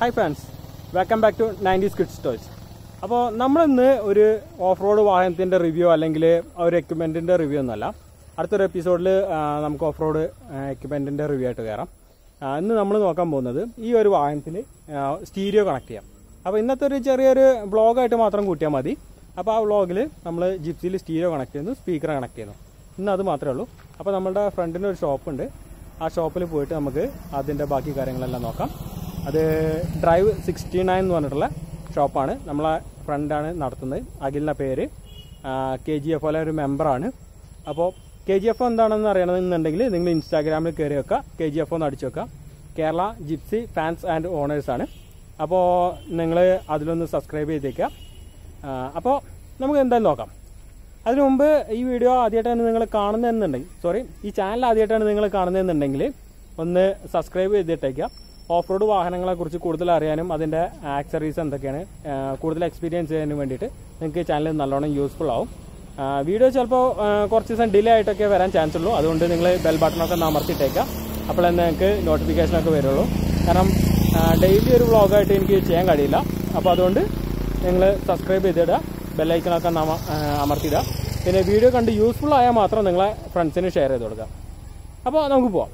Hi friends welcome back to nineties kids toys അപ്പോൾ നമ്മളിന്ന് ഒരു ഓഫ് റോഡ് വാഹനത്തിൻ്റെ റിവ്യൂ അല്ലെങ്കിൽ ഒരു എക്യുപ്മെൻറ്റിൻ്റെ റിവ്യൂ ഒന്നുമല്ല അടുത്തൊരു എപ്പിസോഡിൽ നമുക്ക് ഓഫ് റോഡ് എക്യുപ്മെൻറ്റിൻ്റെ റിവ്യൂ ആയിട്ട് കയറാം ആ, ഇന്ന് നമ്മൾ നോക്കാൻ പോകുന്നത് ഈ ഒരു വാഹനത്തിൽ സ്റ്റീരിയോ കണക്ട് ചെയ്യാം അപ്പോൾ ഇന്നത്തെ ഒരു ചെറിയൊരു വ്ളോഗായിട്ട് മാത്രം കൂട്ടിയാൽ മതി അപ്പോൾ ആ വ്ളോഗിൽ നമ്മൾ ജിപ്സിയിൽ സ്റ്റീരിയോ കണക്ട് ചെയ്യുന്നു സ്പീക്കർ കണക്ട് ചെയ്യുന്നു ഇന്ന് അത് മാത്രമേ ഉള്ളൂ അപ്പോൾ നമ്മുടെ ഫ്രണ്ടിന് ഒരു ഷോപ്പുണ്ട് ആ ഷോപ്പിൽ പോയിട്ട് നമുക്ക് അതിൻ്റെ ബാക്കി കാര്യങ്ങളെല്ലാം നോക്കാം അത് ഡ്രൈവ് സിക്സ്റ്റി നയൻ എന്ന് പറഞ്ഞിട്ടുള്ള ഷോപ്പാണ് നമ്മളെ ഫ്രണ്ടാണ് നടത്തുന്നത് അഖിലിൻ്റെ പേര് കെ ജി എഫ് ഒരു മെമ്പറാണ് അപ്പോൾ കെ ജി എഫ് എന്താണെന്ന് അറിയണമെന്നുണ്ടെങ്കിൽ നിങ്ങൾ ഇൻസ്റ്റാഗ്രാമിൽ കയറി വെക്കുക കെ ജി എഫ് ഒന്ന് അടിച്ചു വെക്കുക Kerala Gypsy fans and owners ആണ് അപ്പോൾ നിങ്ങൾ അതിലൊന്ന് സബ്സ്ക്രൈബ് ചെയ്തേക്കുക അപ്പോൾ നമുക്ക് എന്തായാലും നോക്കാം അതിനു മുമ്പ് ഈ വീഡിയോ ആദ്യമായിട്ടാണ് നിങ്ങൾ കാണുന്നതെന്നുണ്ടെങ്കിൽ സോറി ഈ ചാനൽ ആദ്യമായിട്ടാണ് നിങ്ങൾ കാണുന്നതെന്നുണ്ടെങ്കിൽ ഒന്ന് സബ്സ്ക്രൈബ് ചെയ്തിട്ടേക്കുക ഓഫ് റോഡ് വാഹനങ്ങളെ കുറിച്ച് കൂടുതൽ അറിയാനും അതിൻ്റെ ആക്സറീസ് എന്തൊക്കെയാണ് ആ, കൂടുതൽ എക്സ്പീരിയൻസ് ചെയ്യാനും വേണ്ടിയിട്ട് നിങ്ങൾക്ക് ചാനൽ നല്ലോണം യൂസ്ഫുൾ ആവും ആ, വീഡിയോ ചിലപ്പോൾ ആ, കുറച്ച് ദിവസം ഡിലേ ആയിട്ടൊക്കെ വരാൻ ചാൻസ് ഉള്ളൂ അതുകൊണ്ട് നിങ്ങൾ ബെൽ ബട്ടണൊക്കെ ഒന്ന് അമർത്തിയിട്ടേക്കുക അപ്പോൾ നിങ്ങൾക്ക് നോട്ടിഫിക്കേഷനൊക്കെ വരുള്ളൂ കാരണം ഡെയിലി ഒരു വ്ളോഗായിട്ട് എനിക്ക് ചെയ്യാൻ കഴിയില്ല അപ്പോൾ അതുകൊണ്ട് നിങ്ങൾ സബ്സ്ക്രൈബ് ചെയ്തിടുക ബെല്ലൈക്കണൊക്കെ നമ ആ, അമർത്തിയിടുക പിന്നെ വീഡിയോ കണ്ട് യൂസ്ഫുൾ ആയാൽ മാത്രം നിങ്ങളെ ഫ്രണ്ട്സിന് ഷെയർ ചെയ്ത് കൊടുക്കുക അപ്പോൾ നമുക്ക് പോവാം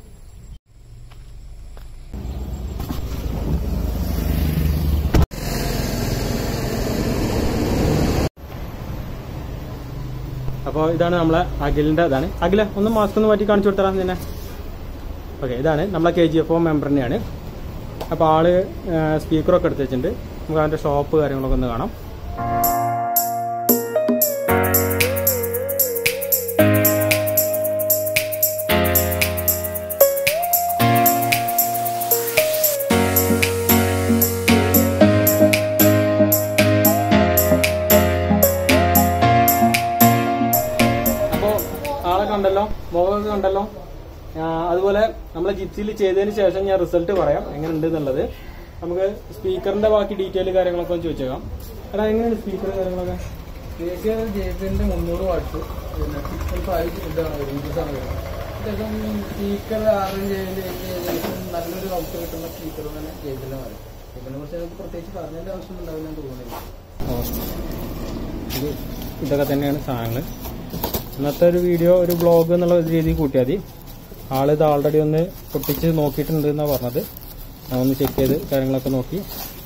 അപ്പോൾ ഇതാണ് നമ്മളെ അഖിലിൻ്റെ ഇതാണ് അഖില ഒന്ന് മാസ്ക് ഒന്ന് മാറ്റി കാണിച്ചു കൊടുത്തരാം നിന്നെ ഓക്കെ ഇതാണ് നമ്മളെ K G F O member തന്നെയാണ് അപ്പോൾ ആള് സ്പീക്കറൊക്കെ എടുത്ത് വെച്ചിട്ടുണ്ട് നമുക്ക് അതിൻ്റെ ഷോപ്പ് കാര്യങ്ങളൊക്കെ ഒന്ന് കാണാം അപ്പോൾ ആളെ കണ്ടല്ലോ മുഖമൊക്കെ കണ്ടല്ലോ ആ, അതുപോലെ നമ്മളെ ജിപ്സിയിൽ ചെയ്തതിന് ശേഷം ഞാൻ റിസൾട്ട് പറയാം എങ്ങനെയുണ്ട് എന്നുള്ളത് നമുക്ക് സ്പീക്കറിന്റെ ബാക്കി ഡീറ്റെയിൽ കാര്യങ്ങളൊക്കെ ഒന്ന് ചോദിച്ചേക്കാം എടാ എങ്ങനെയാണ് സ്പീക്കർ കാര്യങ്ങളൊക്കെ ദേശീയ ജെബിന്റെ മുന്നൂറ് വാട്ട്സ് പിന്നെ സിക്സ് ഫൈവ് ഇതാണ് ഇതാണ് വരുന്നത് ഇദ്ദേഹം സ്പീക്കർ അറേഞ്ച് ചെയ്തതിന് ഏകദേശം നല്ലൊരു ഔട്ട് കിട്ടുന്ന സ്പീക്കർ തന്നെ ജെബിന്റെ മതി ഇതിനെ കുറിച്ച് നമുക്ക് പ്രത്യേകിച്ച് പറഞ്ഞതിന്റെ ആവശ്യം ഉണ്ടാവില്ല എന്ന് തോന്നുന്നില്ല ഓ. ഇത് ഇതൊക്കെ തന്നെയാണ് സാധനങ്ങൾ ഇന്നത്തെ ഒരു വീഡിയോ ഒരു ബ്ലോഗ് എന്നുള്ള രീതിയിൽ കൂട്ടിയാൽ മതി ആളിത് ആൾറെഡി ഒന്ന് പൊട്ടിച്ച് നോക്കിയിട്ടുണ്ട് എന്നാണ് പറഞ്ഞത് ഞാൻ ഒന്ന് ചെക്ക് ചെയ്ത് കാര്യങ്ങളൊക്കെ നോക്കി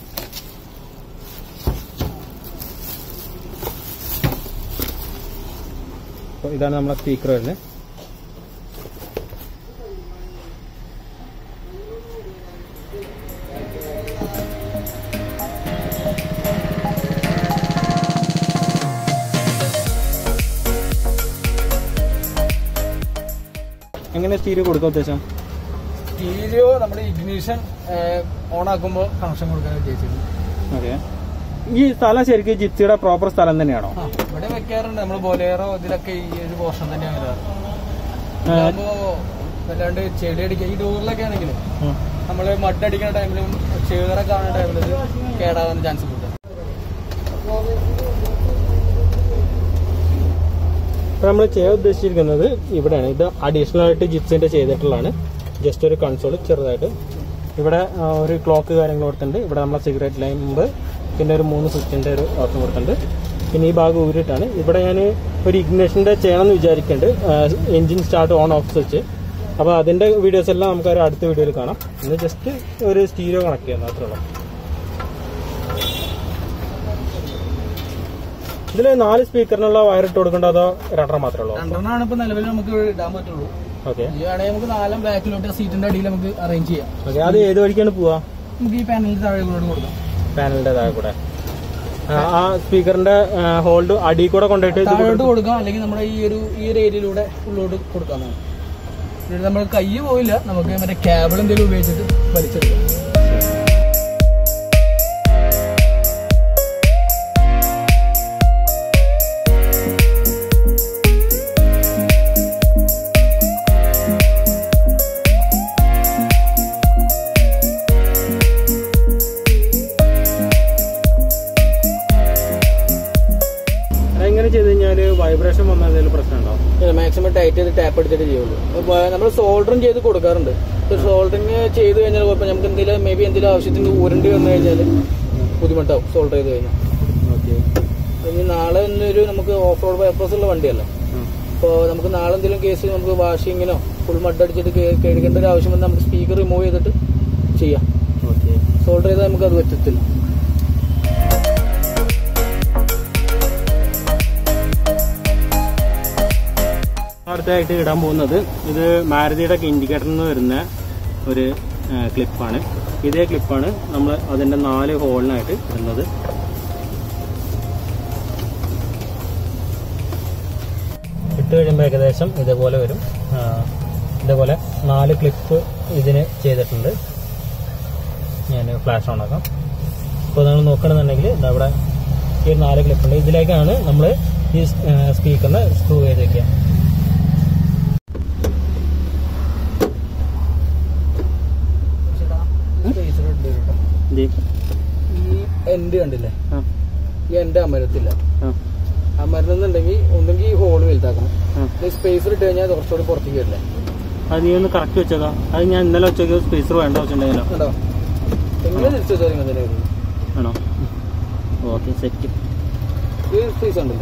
അപ്പോൾ ഇതാണ് നമ്മളെ സ്പീക്കർ വരുന്നത് എങ്ങനെ സ്റ്റീരിയോ കൊടുക്കാൻ ഉദ്ദേശം സ്റ്റീരിയോ നമ്മുടെ ഇഗ്നീഷൻ ഓൺ ആക്കുമ്പോൾ കണക്ഷൻ കൊടുക്കാൻ ഉദ്ദേശിച്ചിട്ടുണ്ട് ഓക്കെ ഈ സ്ഥലം ശരിക്കും ജിപ്സിയുടെ പ്രോപ്പർ സ്ഥലം തന്നെയാണോ ആ ഇവിടെ വെക്കാറുണ്ട് നമ്മൾ ബൊലേറോ ഇതിലൊക്കെ ഈ ഒരു പോർഷൻ തന്നെയാണ് വരാറ് ആ. ഇതാകുമ്പോ വല്ലാണ്ട് ചെടി അടിക്കുക ഈ ഡോറിലൊക്കെ ആണെങ്കിൽ ഉം. നമ്മള് മഡ് അടിക്കുന്ന ടൈമിലും ചേറൊക്കെ കാണുന്ന ടൈമിൽ ഇത് കേടാവാൻ ചാൻസ് കൂടുതൽ ഇപ്പൊ നമ്മൾ ചെയ്യാൻ ഉദ്ദേശിച്ചിരിക്കുന്നത് ഇവിടെയാണ് ഇത് അഡീഷണൽ ആയിട്ട് ജിപ്സിന്റെ ചെയ്തിട്ടുള്ളതാണ് ജസ്റ്റ് ഒരു കൺസോൾ ചെറുതായിട്ട് ഇവിടെ ആ, ഒരു ക്ലോക്ക് കാര്യങ്ങൾ കൊടുത്തിട്ടുണ്ട് ഇവിടെ നമ്മളെ സിഗരറ്റ് ലൈമ്പ് പിന്നെ ഒരു മൂന്ന് സ്വിച്ചിന്റെ ഒരു ഓപ്ഷൻ കൊടുത്തിട്ടുണ്ട് പിന്നെ ഈ ഭാഗം ഊരിട്ടാണ് ഇവിടെ ഞാൻ ഒരു ഇഗ്നേഷന്റെ ചെയ്യണമെന്ന് വിചാരിക്കുന്നുണ്ട് engine start on off switch അപ്പോൾ അതിന്റെ വീഡിയോസ് എല്ലാം നമുക്ക് ഒരു അടുത്ത വീഡിയോയിൽ കാണാം ഇന്ന് ജസ്റ്റ് ഒരു സ്റ്റീരിയോ കണക്ട് ചെയ്യാം മാത്രമേ ഉള്ളൂ ഇതിൽ നാല് സ്പീക്കറിനുള്ള വയർ ഇട്ട് കൊടുക്കേണ്ട അതോ രണ്ടെണ്ണം മാത്രമേ ഉള്ളൂ രണ്ടെണ്ണമാണ് ഇപ്പൊ നിലവിൽ നമുക്ക് ഇടാൻ പറ്റുള്ളൂ ഓക്കെ ഈ ആണെങ്കിൽ നമുക്ക് നാലും ബാക്കിലോട്ട് സീറ്റിന്റെ അടിയിൽ നമുക്ക് അറേഞ്ച് ചെയ്യാം ഓക്കെ അത് ഏത് വഴിക്കാണ് പോവാ നമുക്ക് ഈ പാനലിൽ താഴെ കൂടെ കൊടുക്കാം പാനലിന്റെ താഴെ കൂടെ ആ, ആ സ്പീക്കറിന്റെ ഹോൾഡ് അടി കൂടെ കൊണ്ടുപോയിട്ട് ഇത് താഴോട്ട് കൊടുക്കാം അല്ലെങ്കിൽ നമ്മുടെ ഈ ഒരു ഈ ഒരു ഏരിയയിലൂടെ ഉള്ളോട്ട് കൊടുക്കാം എന്നിട്ട് നമ്മൾ കൈ പോയില്ല നമുക്ക് മറ്റേ കേബിൾ എന്തെങ്കിലും ഉപയോഗിച്ചിട്ട് വലിച്ചെടുക്കാം അതെങ്ങനെ ചെയ്ത് കഴിഞ്ഞാൽ വൈബ്രേഷൻ വന്നാൽ എന്തെങ്കിലും പ്രശ്നം ഉണ്ടോ മാക്സിമം ടൈറ്റ് ചെയ്ത് ടാപ്പ് എടുത്തിട്ട് ചെയ്യുള്ളൂ നമ്മൾ സോൾഡറും ചെയ്ത് കൊടുക്കാറുണ്ട് സോൾഡറിങ് ചെയ്ത് കഴിഞ്ഞാൽ കുഴപ്പം നമുക്ക് എന്തെങ്കിലും മേ ബി എന്തെങ്കിലും ആവശ്യത്തിന് ഊരണ്ടി വന്നു കഴിഞ്ഞാൽ ബുദ്ധിമുട്ടാവും സോൾഡർ ചെയ്ത് കഴിഞ്ഞാൽ ഓക്കെ ഇനി നാളെ ഒരു നമുക്ക് ഓഫ് റോഡ് പേപ്പേഴ്സ് ഉള്ള വണ്ടിയല്ല അപ്പോൾ നമുക്ക് നാളെ എന്തെങ്കിലും കേസ് നമുക്ക് വാഷിങ്ങിനോ ഫുൾ മഡ് അടിച്ചിട്ട് കേ- കഴുകേണ്ട ഒരു ആവശ്യം വന്നാൽ നമുക്ക് സ്പീക്കർ റിമൂവ് ചെയ്തിട്ട് ചെയ്യാം ഓക്കെ സോൾഡർ ചെയ്താൽ നമുക്ക് അത് പറ്റത്തില്ല അടുത്തായിട്ട് ഇടാൻ പോകുന്നത് ഇത് മാരുതിയുടെ ഒക്കെ ഇൻഡിക്കേറ്ററിൽ നിന്ന് വരുന്ന ഒരു ക്ലിപ്പാണ് ഇതേ ക്ലിപ്പാണ് നമ്മൾ അതിൻ്റെ നാല് ഹോളിനായിട്ട് ഇടുന്നത് ഇട്ട് കഴിയുമ്പോൾ ഏകദേശം ഇതേപോലെ വരും ആ, ഇതേപോലെ നാല് ക്ലിപ്പ് ഇതിന് ചെയ്തിട്ടുണ്ട് ഞാൻ ഫ്ലാഷ് ഓൺ ആക്കാം ഇപ്പോൾ നിങ്ങൾ നോക്കണമെന്നുണ്ടെങ്കിൽ ഇതവിടെ ഈ ഒരു നാല് ക്ലിപ്പ് ഉണ്ട് ഇതിലേക്കാണ് നമ്മൾ ഈ സ്പീക്കറിന് സ്ക്രൂ ചെയ്ത് വെക്കുക ഇത് ഈ എൻഡ് കണ്ടില്ലേ ആ ഈ എൻഡ് അമരത്തില്ല ആ അമരുന്നുണ്ടെങ്കിൽ ഒന്നെങ്കിൽ ഈ ഹോൾ വലുതാക്കണം ആ സ്പേസർ ഇട്ട് കഴിഞ്ഞാൽ കുറച്ചുകൂടി പുറത്തേക്ക് വരില്ലേ അത് നീ ഒന്ന് കറക്റ്റ് വെച്ചേക്കാം അത് ഞാൻ ഇന്നലെ വെച്ചേക്ക് സ്പേസർ വേണ്ട വെച്ചിട്ടുണ്ടെങ്കിലോ കണ്ടോ എങ്ങനെ തിരിച്ചു വെച്ചാൽ ഇങ്ങനെ തന്നെ വരുന്നത് ആണോ ഓക്കെ സെറ്റ് ഈ സ്പേസ് ഉണ്ടല്ലോ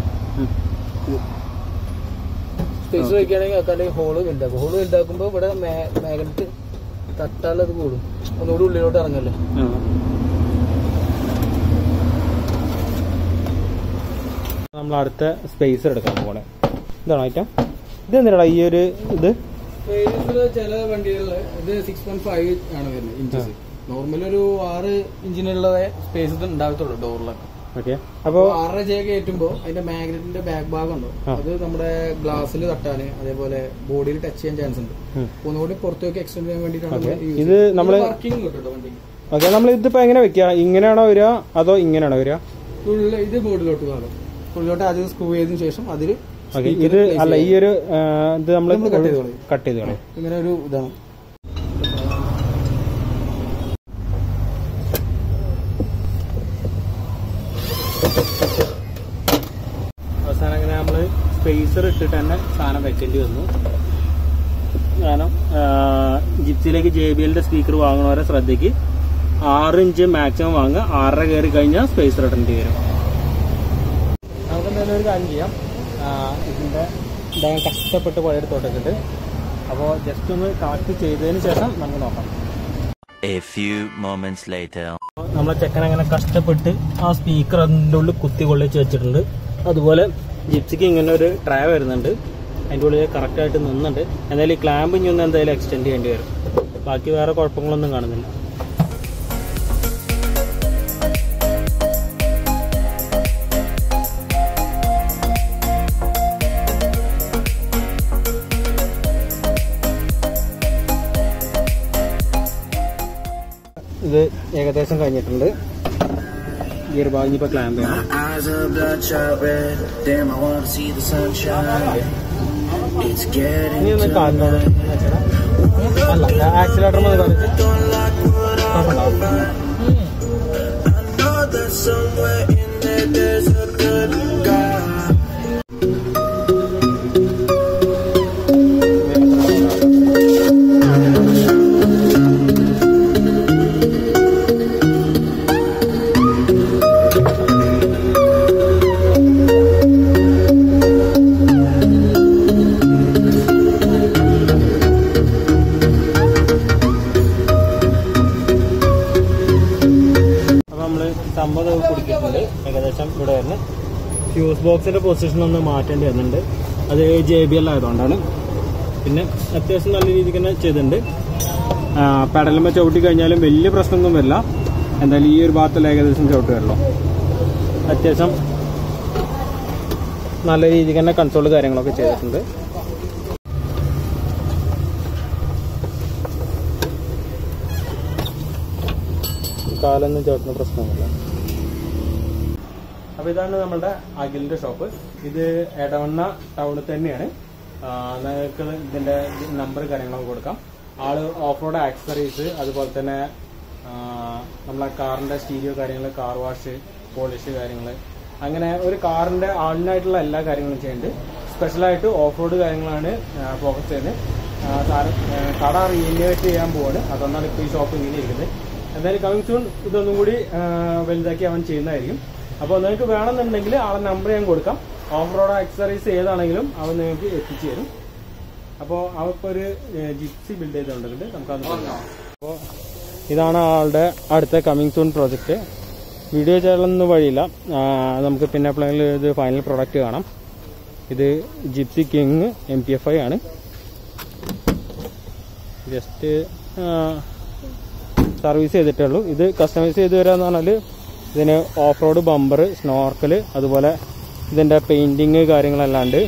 സ്പേസ് വയ്ക്കുകയാണെങ്കിൽ ആക്കാണ്ട് ഹോള് വലുതാക്കും ഹോള് വലുതാക്കുമ്പോൾ ഇവിടെ മാഗ്നറ്റ് തട്ടാലത് കൂടും ഒന്നുകൂടി ഉള്ളിലോട്ട് ഇറങ്ങല്ലേ നമ്മൾ അടുത്ത സ്പേസർ എടുക്കാൻ പോകണേ ഇതാണോ ഐറ്റം ഇത് എന്തിനാടാ ഈ ഒരു ഇത് ചില വണ്ടികളിൽ ഇത് സിക്സ് പോയിന്റ് ഫൈവ് ആണ് വരുന്നത് ഇഞ്ചസ് നോർമലി ഒരു ആറ് ഇഞ്ചിനുള്ള സ്പേസ് ഇത് ഉണ്ടാകത്തുള്ളൂ ഡോറിലൊക്കെ ഓക്കെ അപ്പോൾ ആറര ജെ കയറ്റുമ്പോൾ അതിന്റെ മാഗ്നറ്റിന്റെ ബാക്ക് ഭാഗം ഉണ്ടോ ആ. അത് നമ്മുടെ ഗ്ലാസ്സിൽ തട്ടാന് അതേപോലെ ബോഡിയിൽ ടച്ച് ചെയ്യാൻ ചാൻസ് ഉണ്ട് ഉം. ഒന്നുകൂടി പുറത്തേക്ക് എക്സ്റ്റെൻഡ് ചെയ്യാൻ വേണ്ടിയിട്ടാണ് Okay. നമ്മൾ use ഇത് ചെയ്യുന്നത്. നമ്മള് വർക്കിംഗ് കിട്ടും വണ്ടിക്ക് ഓക്കെ നമ്മൾ ഇതിപ്പോൾ എങ്ങനെ വെക്കുക ഇങ്ങനെയാണോ വരിക അതോ ഇങ്ങനെയാണോ വരിക ഉള്ളിൽ ഇത് ബോർഡിലോട്ട് കാണും ഉള്ളിലോട്ട് ആദ്യം സ്ക്രൂ ചെയ്തതിനു ശേഷം അതിൽ ഓക്കെ ഇത് അല്ല ഈ ഒരു ആ, ഇത് നമ്മൾ നമ്മള് cut ചെയ്ത് കളയും. കട്ട് ചെയ്ത് കളയും ഇങ്ങനെ ഒരു ഇതാണ് അവസാനം അങ്ങനെ നമ്മൾ സ്പേസർ ഇട്ടിട്ട് തന്നെ സാധനം വെക്കേണ്ടി വന്നു കാരണം ജിപ്സിയിലേക്ക് ജെ ബി എല്ലിന്റെ സ്പീക്കർ വാങ്ങണവരെ ശ്രദ്ധയ്ക്ക് ആറ് ഇഞ്ച് മാക്സിമം വാങ്ങുക ആറര കയറി കഴിഞ്ഞാൽ സ്പേസർ ഇടേണ്ടി വരും നമുക്ക് എന്തായാലും ഒരു കാര്യം ചെയ്യാം ആ, ഇതിന്റെ ഇതാകാൻ കഷ്ടപ്പെട്ട് പഴയടുത്തോട്ടൊക്കെ അപ്പോൾ ജസ്റ്റ് ഒന്ന് കണക്ട് ചെയ്തതിന് ശേഷം നമുക്ക് നോക്കാം A few moments later. നമ്മളെ ചെക്കൻ അങ്ങനെ കഷ്ടപ്പെട്ട് ആ സ്പീക്കർ അതിൻ്റെ ഉള്ളിൽ കുത്തി കൊള്ളിച്ച് വെച്ചിട്ടുണ്ട് അതുപോലെ ജിപ്സിക്ക് ഇങ്ങനെ ഒരു ട്രേ വരുന്നുണ്ട് അതിൻ്റെ ഉള്ളിൽ കറക്റ്റായിട്ട് നിന്നുണ്ട് എന്തായാലും ഈ ക്ലാമ്പ് ഇനി ഒന്ന് എന്തായാലും എക്സ്റ്റെൻഡ് ചെയ്യേണ്ടി വരും ബാക്കി വേറെ കുഴപ്പങ്ങളൊന്നും കാണുന്നില്ല ഇത് ഏകദേശം കഴിഞ്ഞിട്ടുണ്ട് ഈ ഒരു ഭാഗം ഇനിയിപ്പോൾ ക്ലാമ്പ് ചെയ്യണം Eyes are bloodshot red. Damn, I want to see the sunshine. It's getting ഇനി ഒന്ന് to കാലിനോട് അല്ല ആക്സിലേറ്റർ മതി പറഞ്ഞിട്ട് കുഴപ്പമുണ്ടാവും know that somewhere in there there's a good guy. അപ്പൊ നമ്മള് സംഭവം കുടിക്കുന്നുണ്ട് ഏകദേശം ഇവിടെ വരുന്നത് ഫ്യൂസ് ബോക്സിന്റെ പൊസിഷൻ ഒന്ന് മാറ്റേണ്ടി വരുന്നുണ്ട് അത് ജെ ബി എൽ ആയതുകൊണ്ടാണ് പിന്നെ അത്യാവശ്യം നല്ല രീതിക്ക് തന്നെ ചെയ്തിട്ടുണ്ട് പെടലുമ്പോൾ ചവിട്ടി കഴിഞ്ഞാലും വലിയ പ്രശ്നമൊന്നും വരില്ല എന്തായാലും ഈ ഒരു ഭാഗത്തിൽ ഏകദേശം ചവിട്ടി വരല്ലോ അത്യാവശ്യം നല്ല രീതിക്ക് തന്നെ കൺസോൾ കാര്യങ്ങളൊക്കെ ചെയ്തിട്ടുണ്ട് കാലൊന്നും ചേർക്കുന്ന പ്രശ്നമൊന്നുമില്ല അപ്പൊ ഇതാണ് നമ്മളുടെ അഖിലിന്റെ ഷോപ്പ് ഇത് എടവണ്ണ ടൗണിൽ തന്നെയാണ് ആ, നിങ്ങൾക്ക് ഇതിന്റെ നമ്പർ കാര്യങ്ങളൊക്കെ കൊടുക്കാം ആള് ഓഫ് റോഡ് ആക്സസറീസ് അതുപോലെ തന്നെ ആ, നമ്മളെ കാറിന്റെ സ്റ്റീരിയോ കാര്യങ്ങൾ കാർ വാഷ് പോളിഷ് കാര്യങ്ങൾ അങ്ങനെ ഒരു കാറിന്റെ ആളിനായിട്ടുള്ള എല്ലാ കാര്യങ്ങളും ചെയ്യുന്നുണ്ട് സ്പെഷ്യലായിട്ട് ഓഫ് റോഡ് കാര്യങ്ങളാണ് ഫോക്കസ് ചെയ്യുന്നത് ആ, സാറ് ആ, കട റീഇന്നോവേറ്റ് ചെയ്യാൻ പോവാണ് അതുകൊണ്ടാണ് ഇപ്പോൾ ഈ ഷോപ്പ് ഇങ്ങനെ ഇരിക്കുന്നത് എന്തായാലും കമ്മിങ് സൂൺ ഇതൊന്നും കൂടി ആ, വലുതാക്കി അവൻ ചെയ്യുന്നതായിരിക്കും അപ്പോൾ നിങ്ങൾക്ക് വേണമെന്നുണ്ടെങ്കിൽ ആളെ നമ്പർ ഞാൻ കൊടുക്കാം ഓഫ് റോഡ് അക്സറീസ് ഏതാണെങ്കിലും അവൻ നിങ്ങൾക്ക് എത്തിച്ചു തരും അപ്പോൾ അവപ്പോൾ ഒരു ജിപ്സി ബിൽഡ് ചെയ്തുകൊണ്ടിട്ടുണ്ട് നമുക്കത് നോക്കാം. അപ്പോൾ ഇതാണ് ആളുടെ അടുത്ത കമ്മിങ് സൂൺ പ്രോജക്റ്റ് വീഡിയോ ചെയ്യാനൊന്നും വഴിയില്ല ആ, നമുക്ക് പിന്നെ എപ്പോഴെങ്കിലും ഇത് ഫൈനൽ പ്രൊഡക്റ്റ് കാണാം ഇത് Gypsy king M P F I ആണ് ജസ്റ്റ് സർവീസ് ചെയ്തിട്ടേ ഉള്ളൂ ഇത് കസ്റ്റമൈസ് ചെയ്ത് വരാന്ന് പറഞ്ഞാൽ ഇതിന് ഓഫ് റോഡ് ബമ്പർ സ്നോർക്കൽ അതുപോലെ ഇതിൻ്റെ പെയിൻറ്റിങ് കാര്യങ്ങളെല്ലാം ഉണ്ട്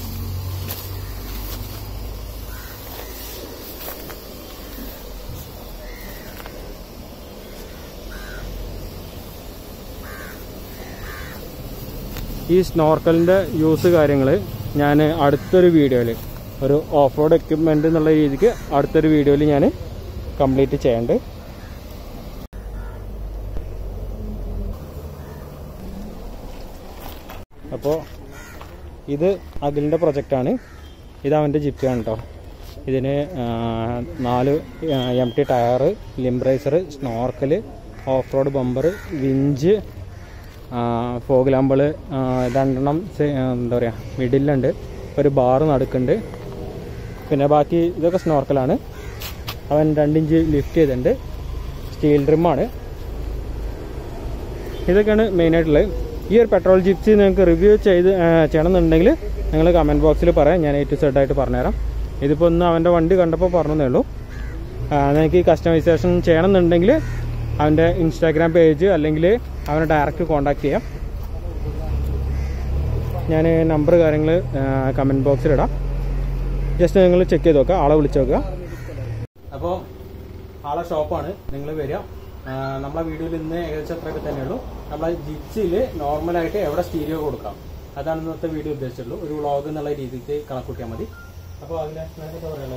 ഈ സ്നോർക്കലിൻ്റെ യൂസ് കാര്യങ്ങൾ ഞാൻ അടുത്തൊരു വീഡിയോയിൽ ഒരു ഓഫ് റോഡ് എക്യുപ്മെൻ്റ് എന്നുള്ള രീതിക്ക് അടുത്തൊരു വീഡിയോയിൽ ഞാൻ കംപ്ലീറ്റ് ചെയ്യേണ്ടത് അപ്പോൾ ഇത് അഖിലിൻ്റെ പ്രൊജക്റ്റാണ് ഇത് അവൻ്റെ ജിപ്പാണ് കേട്ടോ ഇതിന് ആ, നാല് M T tyre limb riser snorkel off road bumper winch fog ലാമ്പള് രണ്ടെണ്ണം സെ- ആ, എന്താ പറയുക മിഡിലുണ്ട് ഒരു ബാറ് നടുക്കുണ്ട് പിന്നെ ബാക്കി ഇതൊക്കെ സ്നോർക്കലാണ് അവൻ രണ്ടിഞ്ച് ലിഫ്റ്റ് ചെയ്തിട്ടുണ്ട് സ്റ്റീൽ ഡ്രിമ്മാണ് ഇതൊക്കെയാണ് മെയിനായിട്ടുള്ളത് ഈ ഒരു പെട്രോൾ ജിപ്സി നിങ്ങൾക്ക് റിവ്യൂ ചെയ്ത് ആ, ചെയ്യണമെന്നുണ്ടെങ്കിൽ നിങ്ങൾ കമൻറ്റ് ബോക്സിൽ പറയാം ഞാൻ എ ടു സെഡ് ആയിട്ട് പറഞ്ഞുതരാം ഇതിപ്പോൾ ഒന്ന് അവൻ്റെ വണ്ടി കണ്ടപ്പോൾ പറഞ്ഞതേ ഉള്ളൂ ആ, നിങ്ങൾക്ക് ഈ കസ്റ്റമൈസേഷൻ ചെയ്യണമെന്നുണ്ടെങ്കിൽ അവൻ്റെ ഇൻസ്റ്റാഗ്രാം പേജ് അല്ലെങ്കിൽ അവനെ ഡയറക്റ്റ് കോൺടാക്ട് ചെയ്യാം ഞാൻ നമ്പർ കാര്യങ്ങൾ കമൻറ്റ് ബോക്സിലിടാം ജസ്റ്റ് നിങ്ങൾ ചെക്ക് ചെയ്ത് നോക്കുക ആളെ വിളിച്ച് നോക്കുക അപ്പോൾ ആളെ ഷോപ്പാണ് നിങ്ങൾ വരിക ആ, നമ്മളെ വീഡിയോയിൽ ഇന്ന് ഏകദേശം അത്രയൊക്കെ തന്നെയുള്ളൂ നമ്മളെ ജിപ്സിയിൽ നോർമലായിട്ട് എവിടെ സ്റ്റീരിയോ കൊടുക്കാം അതാണ് ഇന്നത്തെ വീഡിയോ ഉദ്ദേശിച്ചുള്ളൂ ഒരു വ്ളോഗ് എന്നുള്ള രീതിക്ക് കണക്കൂട്ടിയാൽ മതി അപ്പോൾ അതിന് നിനക്കെന്താ പറയുള്ളത്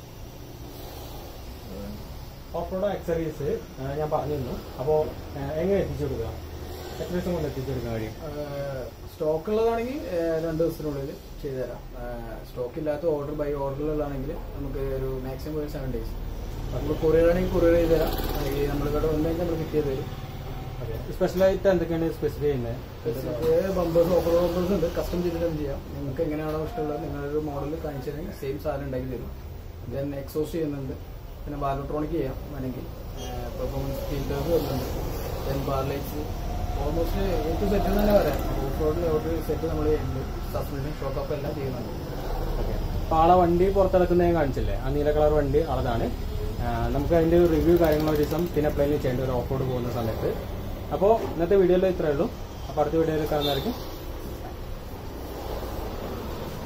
ഓഫ് റോഡ് അക്സറീസ് ഞാൻ പറഞ്ഞിരുന്നു അപ്പോൾ എങ്ങനെ എത്തിച്ചു കൊടുക്കുക എത്ര ദിവസം കൊണ്ട് എത്തിച്ചു കൊടുക്കാൻ കഴിയും സ്റ്റോക്ക് ഉള്ളതാണെങ്കിൽ രണ്ട് ദിവസത്തിനുള്ളിൽ ചെയ്തുതരാം സ്റ്റോക്ക് ഇല്ലാത്ത ഓർഡർ ബൈ ഓർഡറുകളാണെങ്കിൽ നമുക്ക് ഒരു മാക്സിമം ഒരു സെവൻ ഡേയ്സ് നമ്മൾ കൊറിയർ ആണെങ്കിൽ കൊറിയർ ചെയ്ത് തരാം അല്ലെങ്കിൽ നമ്മൾ ഇവിടെ വന്നു കഴിഞ്ഞാൽ നമ്മൾ ഫിറ്റ് ചെയ്ത് തരും സ്പെഷ്യലായിട്ട് എന്തൊക്കെയാണ് സ്പെസിഫൈ ചെയ്യുന്നത് ബമ്പേഴ്സ് ഓഫർ ബമ്പേഴ്സ് ഉണ്ട് കസ്റ്റം ചെയ്തിട്ടും ചെയ്യാം നിങ്ങൾക്ക് എങ്ങനെയാണോ ഇഷ്ടമുള്ളത് നിങ്ങളൊരു മോഡൽ കാണിച്ചു തരുമെങ്കിൽ സെയിം സാധനം ഉണ്ടാക്കി തരും ദെൻ എക്സോസ്റ്റ് ചെയ്യുന്നുണ്ട് പിന്നെ ബാലോട്രോണിക് ചെയ്യാം വേണമെങ്കിൽ പെർഫോമൻസ് ഫീൽഡേഴ്സ് വരുന്നുണ്ട് ദെൻ ബാർ ലൈറ്റ്സ് ഓൾമോസ്റ്റ് ഏറ്റവും സെറ്റ് തന്നെ പറയാം ഓഫ് റോഡിൽ ഒരു സെറ്റ് നമ്മൾ ചെയ്യുന്നുണ്ട് സസ്പെൻഷൻ ഷോക്ക് അപ്പ് എല്ലാം ചെയ്യുന്നുണ്ട് അപ്പോൾ ആളെ വണ്ടി പുറത്തിറക്കുന്ന ഞാൻ കാണിച്ചില്ലേ ആ നീല കളർ വണ്ടി ആളതാണ് ആ, നമുക്ക് അതിന്റെ റിവ്യൂ കാര്യങ്ങളോ ഒരു ദിവസം പിന്നെ പ്ലെയിനിൽ ചെയ്യേണ്ട ഒരു ഓഫ് റോഡ് പോകുന്ന സമയത്ത് അപ്പോൾ ഇന്നത്തെ വീഡിയോയിൽ ഇത്രയേ ഉള്ളൂ അപ്പോൾ അടുത്ത വീഡിയോയിൽ കാണുന്നതായിരിക്കും